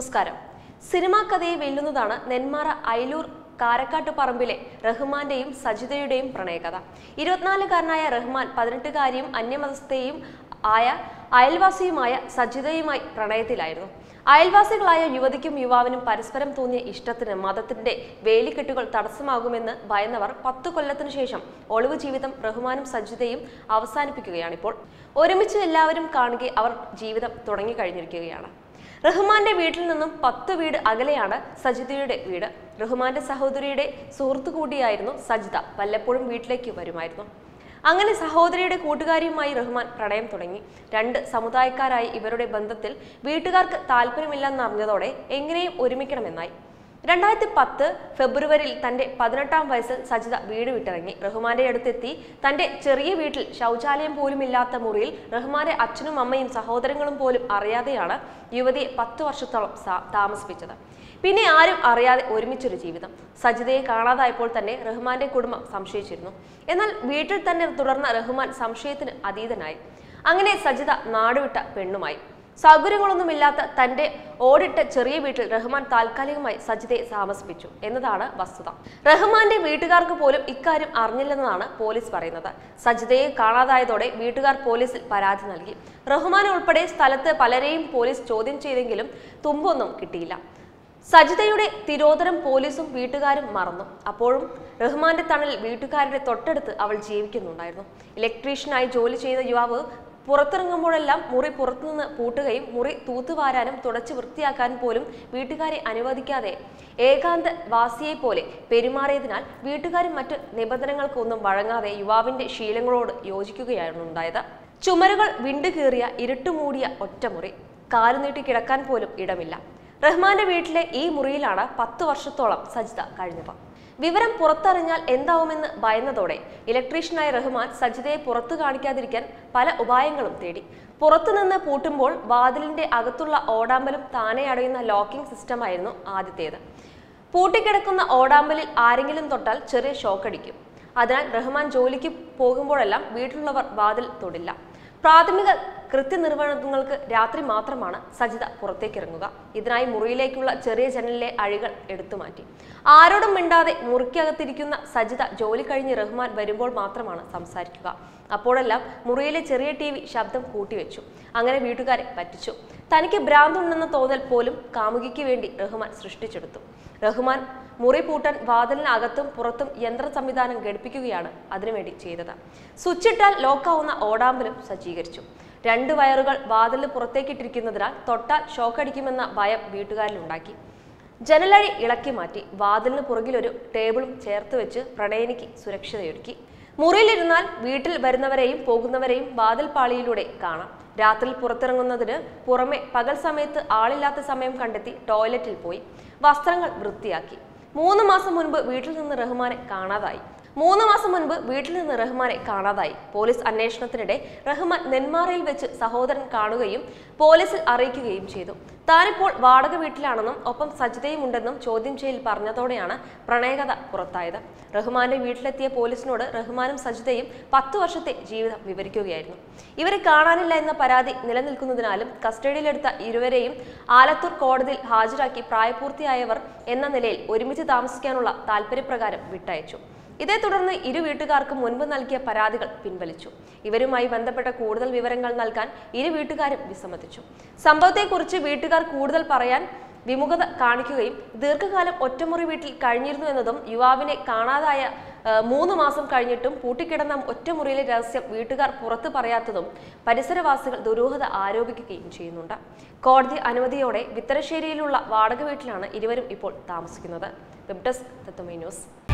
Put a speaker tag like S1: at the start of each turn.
S1: നമസ്കാരം സിനിമാ കഥയെ വെല്ലുന്നതാണ് നെന്മാറ അയലൂർ കാരക്കാട്ട് പറമ്പിലെ റഹ്മാന്റെയും സജിതയുടെയും പ്രണയകഥ ഇരുപത്തിനാലുകാരനായ റഹ്മാൻ പതിനെട്ടുകാരിയും അന്യമതസ്ഥയും ആയ അയൽവാസിയുമായ സജിതയുമായി പ്രണയത്തിലായിരുന്നു അയൽവാസികളായ യുവതിക്കും യുവാവിനും പരസ്പരം തോന്നിയ ഇഷ്ടത്തിന് മതത്തിന്റെ വേലിക്കെട്ടുകൾ തടസ്സമാകുമെന്ന് ഭയന്നവർ പത്തു കൊല്ലത്തിനു ശേഷം ഒളിവ് ജീവിതം റഹ്മാനും സജിതയും അവസാനിപ്പിക്കുകയാണിപ്പോൾ ഒരുമിച്ച് എല്ലാവരും കാണുകെ അവർ ജീവിതം തുടങ്ങിക്കഴിഞ്ഞിരിക്കുകയാണ് റഹ്മാന്റെ വീട്ടിൽ നിന്നും പത്ത് വീട് അകലെയാണ് സജിതയുടെ വീട് റഹ്മാന്റെ സഹോദരിയുടെ സുഹൃത്തു കൂടിയായിരുന്നു സജിത വല്ലപ്പോഴും വീട്ടിലേക്ക് വരുമായിരുന്നു അങ്ങനെ സഹോദരിയുടെ കൂട്ടുകാരിയുമായി റഹ്മാൻ പ്രണയം തുടങ്ങി രണ്ട് സമുദായക്കാരായി ഇവരുടെ ബന്ധത്തിൽ വീട്ടുകാർക്ക് താല്പര്യമില്ലെന്നറിഞ്ഞതോടെ എങ്ങനെയും ഒരുമിക്കണമെന്നായി രണ്ടായിരത്തി പത്ത് ഫെബ്രുവരിയിൽ തന്റെ പതിനെട്ടാം വയസ്സിൽ സജിത വീട് വിട്ടിറങ്ങി റഹ്മാന്റെ അടുത്തെത്തി തന്റെ ചെറിയ വീട്ടിൽ ശൗചാലയം പോലും ഇല്ലാത്ത മുറിയിൽ റഹ്മാന്റെ അച്ഛനും അമ്മയും സഹോദരങ്ങളും പോലും അറിയാതെയാണ് യുവതിയെ പത്ത് വർഷത്തോളം സാ- താമസിപ്പിച്ചത് പിന്നെ ആരും അറിയാതെ ഒരുമിച്ചൊരു ജീവിതം സജിതയെ കാണാതായപ്പോൾ തന്നെ റഹ്മാന്റെ കുടുംബം സംശയിച്ചിരുന്നു എന്നാൽ വീട്ടിൽ തന്നെ തുടർന്ന റഹ്മാൻ സംശയത്തിന് അതീതനായി അങ്ങനെ സജിത നാടുവിട്ട പെണ്ണുമായി സൗകര്യങ്ങളൊന്നുമില്ലാത്ത തന്റെ ഓടിട്ട ചെറിയ വീട്ടിൽ റഹ്മാൻ താൽക്കാലികമായി സജിതയെ താമസിപ്പിച്ചു എന്നതാണ് വസ്തുത റഹ്മാന്റെ വീട്ടുകാർക്ക് പോലും ഇക്കാര്യം അറിഞ്ഞില്ലെന്നതാണ് പോലീസ് പറയുന്നത് സജിതയെ കാണാതായതോടെ വീട്ടുകാർ പോലീസിൽ പരാതി നൽകി റഹ്മാൻ ഉൾപ്പെടെ സ്ഥലത്ത് പലരെയും പോലീസ് ചോദ്യം ചെയ്തെങ്കിലും തുമ്പൊന്നും കിട്ടിയില്ല സജിതയുടെ തിരോധനം പോലീസും വീട്ടുകാരും മറന്നു അപ്പോഴും റഹ്മാന്റെ തണലിൽ വീട്ടുകാരുടെ തൊട്ടടുത്ത് അവൾ ജീവിക്കുന്നുണ്ടായിരുന്നു ഇലക്ട്രീഷ്യനായി ജോലി ചെയ്ത യുവാവ് പുറത്തിറങ്ങുമ്പോഴെല്ലാം മുറി പുറത്തുനിന്ന് പൂട്ടുകയും മുറി തൂത്തുവാരാനും തുടച്ച് വൃത്തിയാക്കാനും പോലും വീട്ടുകാരെ അനുവദിക്കാതെ ഏകാന്ത വാസിയെ പോലെ പെരുമാറിയതിനാൽ വീട്ടുകാരും മറ്റ് നിബന്ധനകൾക്കൊന്നും വഴങ്ങാതെ യുവാവിന്റെ ശീലങ്ങളോട് യോജിക്കുകയായിരുന്നു ഉണ്ടായത് ചുമരുകൾ വിണ്ടുകീറിയ ഇരുട്ടുമൂടിയ ഒറ്റമുറി കാലുനീട്ടി കിടക്കാൻ പോലും ഇടമില്ല റഹ്മാന്റെ വീട്ടിലെ ഈ മുറിയിലാണ് പത്ത് വർഷത്തോളം സജിത കഴിഞ്ഞത് വിവരം പുറത്തറിഞ്ഞാൽ എന്താവുമെന്ന് ഭയന്നതോടെ ഇലക്ട്രീഷ്യനായ റഹ്മാൻ സജിതയെ പുറത്തു കാണിക്കാതിരിക്കാൻ പല ഉപായങ്ങളും തേടി പുറത്തുനിന്ന് പൂട്ടുമ്പോൾ വാതിലിന്റെ അകത്തുള്ള ഓടാമ്പലും താനെ അടയുന്ന ലോക്കിംഗ് സിസ്റ്റമായിരുന്നു ആദ്യത്തേത് പൂട്ടിക്കിടക്കുന്ന ഓടാമ്പലിൽ ആരെങ്കിലും തൊട്ടാൽ ചെറിയ ഷോക്കടിക്കും അതിനാൽ റഹ്മാൻ ജോലിക്ക് പോകുമ്പോഴെല്ലാം വീട്ടിലുള്ളവർ വാതിൽ തൊടില്ല പ്രാഥമിക കൃത്യനിർവഹണങ്ങൾക്ക് രാത്രി മാത്രമാണ് സജിത പുറത്തേക്കിറങ്ങുക ഇതിനായി മുറിയിലേക്കുള്ള ചെറിയ ജനലിലെ അഴികൾ എടുത്തുമാറ്റി ആരോടും മിണ്ടാതെ മുറിക്കകത്തിരിക്കുന്ന സജിത ജോലി കഴിഞ്ഞ് റഹ്മാൻ വരുമ്പോൾ മാത്രമാണ് സംസാരിക്കുക അപ്പോഴെല്ലാം മുറിയിലെ ചെറിയ ടി വി ശബ്ദം കൂട്ടിവെച്ചു അങ്ങനെ വീട്ടുകാരെ പറ്റിച്ചു തനിക്ക് ഭ്രാന്തുണ്ടെന്ന തോന്നൽ പോലും കാമുകിക്ക് വേണ്ടി റഹ്മാൻ സൃഷ്ടിച്ചെടുത്തു റഹ്മാൻ മുറി പൂട്ടാൻ വാതിലിനകത്തും പുറത്തും യന്ത്ര സംവിധാനം ഘടിപ്പിക്കുകയാണ് അതിനുവേണ്ടി ചെയ്തത് സ്വിച്ചിട്ടാൽ ലോക്കാവുന്ന ഓടാമ്പലും സജ്ജീകരിച്ചു രണ്ട് വയറുകൾ വാതിലിന് പുറത്തേക്കിട്ടിരിക്കുന്നതിനാൽ തൊട്ടാൽ ഷോക്കടിക്കുമെന്ന ഭയം വീട്ടുകാരിലുണ്ടാക്കി ജനലഴി ഇളക്കി മാറ്റി വാതിലിന് പുറകിലൊരു ടേബിളും ചേർത്ത് വെച്ച് പ്രണയിനിക്ക് സുരക്ഷിതയൊരുക്കി മുറിയിലിരുന്നാൽ വീട്ടിൽ വരുന്നവരെയും പോകുന്നവരെയും വാതിൽ പാളിയിലൂടെ കാണാം രാത്രിയിൽ പുറത്തിറങ്ങുന്നതിന് പുറമെ പകൽ സമയത്ത് ആളില്ലാത്ത സമയം കണ്ടെത്തി ടോയ്ലറ്റിൽ പോയി വസ്ത്രങ്ങൾ വൃത്തിയാക്കി മൂന്ന് മാസം മുൻപ് വീട്ടിൽ നിന്ന് റഹ്മാനെ കാണാതായി മൂന്ന് മാസം മുൻപ് വീട്ടിൽ നിന്ന് റഹ്മാനെ കാണാതായി പോലീസ് അന്വേഷണത്തിനിടെ റഹ്മാൻ നെന്മാറയിൽ വെച്ച് സഹോദരൻ കാണുകയും പോലീസിൽ അറിയിക്കുകയും ചെയ്തു താനിപ്പോൾ വാടക വീട്ടിലാണെന്നും ഒപ്പം സജിതയും ഉണ്ടെന്നും ചോദ്യം ചെയ്യൽ പറഞ്ഞതോടെയാണ് പ്രണയകഥ പുറത്തായത് റഹ്മാന്റെ വീട്ടിലെത്തിയ പോലീസിനോട് റഹ്മാനും സജിതയും പത്തു വർഷത്തെ ജീവിതം വിവരിക്കുകയായിരുന്നു ഇവരെ കാണാനില്ല എന്ന പരാതി നിലനിൽക്കുന്നതിനാലും കസ്റ്റഡിയിലെടുത്ത ഇരുവരെയും ആലത്തൂർ കോടതിയിൽ ഹാജരാക്കി പ്രായപൂർത്തിയായവർ എന്ന നിലയിൽ ഒരുമിച്ച് താമസിക്കാനുള്ള താല്പര്യപ്രകാരം വിട്ടയച്ചു ഇതേ തുടർന്ന് ഇരു വീട്ടുകാർക്കും മുൻപ് നൽകിയ പരാതികൾ പിൻവലിച്ചു ഇവരുമായി ബന്ധപ്പെട്ട കൂടുതൽ വിവരങ്ങൾ നൽകാൻ ഇരു വീട്ടുകാരും വിസമ്മതിച്ചു സംഭവത്തെക്കുറിച്ച് വീട്ടുകാർ കൂടുതൽ പറയാൻ വിമുഖത കാണിക്കുകയും ദീർഘകാലം ഒറ്റമുറി വീട്ടിൽ കഴിഞ്ഞിരുന്നു എന്നതും യുവാവിനെ കാണാതായ ആ, മൂന്ന് മാസം കഴിഞ്ഞിട്ടും പൂട്ടിക്കിടന്ന ഒറ്റമുറിയിലെ രഹസ്യം വീട്ടുകാർ പുറത്തു പറയാത്തതും പരിസരവാസികൾ ദുരൂഹത ആരോപിക്കുകയും ചെയ്യുന്നുണ്ട് കോടതി അനുമതിയോടെ വിത്തരശ്ശേരിയിലുള്ള വാടക വീട്ടിലാണ് ഇരുവരും ഇപ്പോൾ താമസിക്കുന്നത് വെബ് ഡെസ്ക് തത്വമൈ ന്യൂസ്